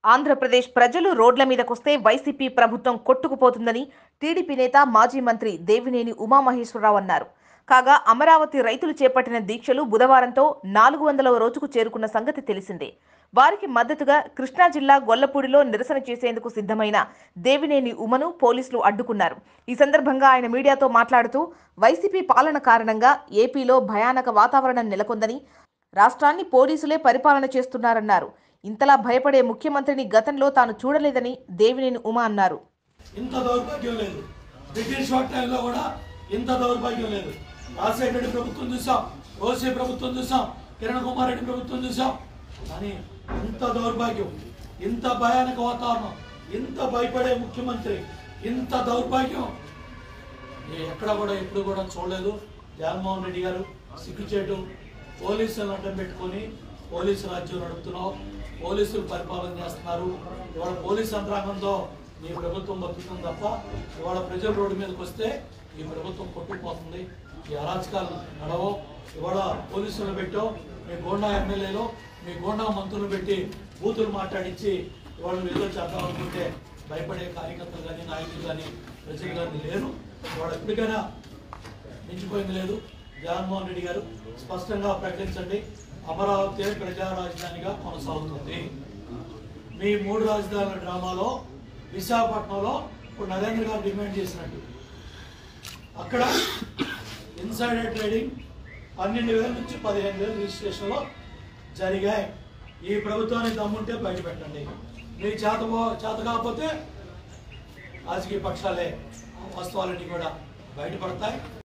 ఆంధ్రప్రదేశ్ ప్రజలు రోడ్ల మీదకొస్తే వైసీపీ ప్రభుత్వం కొట్టుకుపోతుందని టీడీపీ నేత మాజీ మంత్రి దేవినేని ఉమామహేశ్వరరావు అన్నారు కాగా అమరావతి రైతులు చేపట్టిన దీక్షలు బుధవారంతో నాలుగు వందల రోజుకు చేరుకున్న సంగతి తెలిసిందే వారికి మద్దతుగా కృష్ణా జిల్లా గొల్లపూడిలో నిరసన చేసేందుకు సిద్ధమైన దేవినేని ఉమను పోలీసులు అడ్డుకున్నారు ఈ సందర్భంగా ఆయన మీడియాతో మాట్లాడుతూ వైసీపీ పాలన కారణంగా ఏపీలో భయానక వాతావరణం నెలకొందని రాష్ట్రాన్ని పోలీసులే పరిపాలన చేస్తున్నారన్నారు ఇంతలా భయపడే ముఖ్యమంత్రిని గతంలో తాను చూడలేదని దేవినేని ఉమ అన్నారు ఇంత దౌర్భాగ్యం లేదు బ్రిటిష్ వారి టైంలో కూడా ఇంత దౌర్భాగ్యం లేదు రాజశేఖర రెడ్డి ప్రభుత్వం చూసాం ఓసీ ప్రభుత్వం చూసాం కిరణ్ కుమార్ రెడ్డి ప్రభుత్వం చూసాం కానీ ఇంత దౌర్భాగ్యం ఇంత భయానక వాతావరణం ఇంత భయపడే ముఖ్యమంత్రి ఇంత దౌర్భాగ్యం ఏ- ఎక్కడ కూడా ఎప్పుడు కూడా చూడలేదు జగన్మోహన్ రెడ్డి గారు సిగ్గుచేటు పోలీసులను అడ్డం పెట్టుకొని పోలీసు రాజ్యం నడుపుతున్నావు పోలీసులు పరిపాలన చేస్తున్నారు ఇవాళ పోలీసు యంత్రాంగంతో ఈ ప్రభుత్వం బతుకుతుంది తప్ప ఇవాళ ప్రజల రోడ్డు మీదకి వస్తే ఈ ప్రభుత్వం కొట్టుకుపోతుంది ఈ అరాచకాలు నడవో ఇవాళ పోలీసులు పెట్టో మీ గోండా ఎమ్మెల్యేలు మీ గోండా మంత్రులు పెట్టి బూతులు మాట్లాడించి ఇవాళ ఏదో చేద్దాం అనుకుంటే భయపడే కార్యకర్తలు కానీ నాయకులు కానీ ప్రజలు కానీ లేరు ఇవాళ ఎప్పటికైనా మించిపోయింది లేదు జగన్మోహన్ రెడ్డి గారు స్పష్టంగా ప్రకటించండి అమరావతి ప్రజా రాజధానిగా కొనసాగుతుంది మీ మూడు రాజధానుల డ్రామాలో విశాఖపట్నంలో ఇప్పుడు నరేంద్ర గారు డిమాండ్ చేసినట్టు అక్కడ ఇన్సైడర్ ట్రేడింగ్ పన్నెండు వేల నుంచి పదిహేను వేల రిజిస్ట్రేషన్లో జరిగాయి ఈ ప్రభుత్వానికి దమ్ముంటే బయట పెట్టండి మీ చేత పో- చేత కాకపోతే రాజకీయ పక్షాలే ఆ వాస్తవాలన్నీ కూడా బయటపడతాయి